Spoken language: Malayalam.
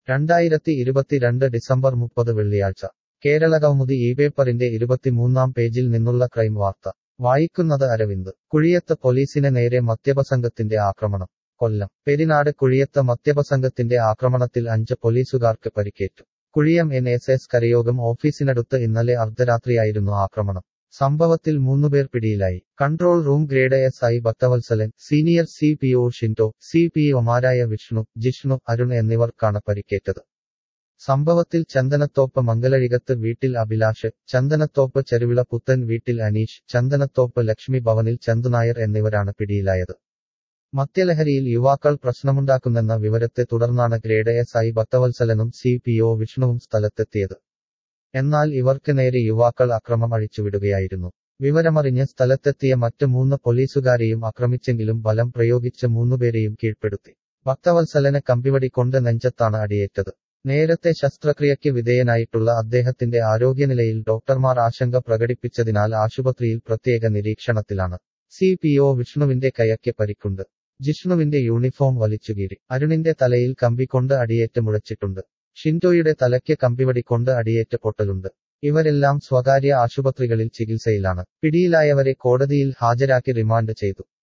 രണ്ടായിരത്തി ഇരുപത്തിരണ്ട് ഡിസംബർ മുപ്പത് വെള്ളിയാഴ്ച കേരളകൗമുദി ഈ പേപ്പറിന്റെ ഇരുപത്തിമൂന്നാം പേജിൽ നിന്നുള്ള ക്രൈം വാർത്ത വായിക്കുന്നത് അരവിന്ദ് കുഴിയത്ത് പോലീസിന് നേരെ മദ്യപസംഘത്തിന്റെ ആക്രമണം കൊല്ലം പെരിനാട് കുഴിയത്ത് മദ്യപസംഘത്തിന്റെ ആക്രമണത്തിൽ അഞ്ച് പോലീസുകാർക്ക് പരിക്കേറ്റു കുഴിയം എൻ എസ് എസ് കരയോഗം ഓഫീസിനടുത്ത് ഇന്നലെ അർദ്ധരാത്രിയായിരുന്നു ആക്രമണം സംഭവത്തിൽ മൂന്നുപേർ പിടിയിലായി control room grade S I Bhakthavalsalan senior C P O Shindo C P ഒമാരായ വിഷ്ണു ജിഷ്ണു അരുൺ എന്നിവർക്കാണ് പരിക്കേറ്റത് സംഭവത്തിൽ ചന്ദനത്തോപ്പ് മംഗലഴികത്ത് വീട്ടിൽ അഭിലാഷ് ചന്ദനത്തോപ്പ് ചെരുവിള പുത്തൻ വീട്ടിൽ അനീഷ് ചന്ദനത്തോപ്പ് ലക്ഷ്മി ഭവനിൽ ചന്തുനായർ എന്നിവരാണ് പിടിയിലായത് മദ്യലഹരിയിൽ യുവാക്കൾ പ്രശ്നമുണ്ടാക്കുന്നെന്ന വിവരത്തെ തുടർന്നാണ് ഗ്രേഡ് എസ് ഐ ഭക്തവത്സലനും സി പി ഒ വിഷ്ണുവും സ്ഥലത്തെത്തിയത് എന്നാൽ ഇവർക്ക് നേരെ യുവാക്കൾ അക്രമം അഴിച്ചുവിടുകയായിരുന്നു വിവരമറിഞ്ഞ് സ്ഥലത്തെത്തിയ മറ്റ് മൂന്ന് പോലീസുകാരെയും ആക്രമിച്ചെങ്കിലും ബലം പ്രയോഗിച്ച് മൂന്നുപേരെയും കീഴ്പ്പെടുത്തി ഭക്തവത്സലന് കമ്പിവടി കൊണ്ട് നെഞ്ചത്താണ് അടിയേറ്റത് നേരത്തെ ശസ്ത്രക്രിയയ്ക്ക് വിധേയനായിട്ടുള്ള അദ്ദേഹത്തിന്റെ ആരോഗ്യനിലയിൽ ഡോക്ടർമാർ ആശങ്ക പ്രകടിപ്പിച്ചതിനാൽ ആശുപത്രിയിൽ പ്രത്യേക നിരീക്ഷണത്തിലാണ് സി പി ഒ വിഷ്ണുവിന്റെ കൈയ്ക്ക് പരിക്കുണ്ട് ജിഷ്ണുവിന്റെ യൂണിഫോം വലിച്ചുകീറി അരുണിന്റെ തലയിൽ കമ്പി കൊണ്ട് അടിയേറ്റ് മുഴച്ചിട്ടുണ്ട് ഷിൻഡോയുടെ തലയ്ക്ക് കമ്പിവടി കൊണ്ട് അടിയേറ്റ് പൊട്ടലുണ്ട് ഇവരെല്ലാം സ്വകാര്യ ആശുപത്രികളിൽ ചികിത്സയിലാണ് പിടിയിലായവരെ കോടതിയിൽ ഹാജരാക്കി റിമാൻഡ് ചെയ്തു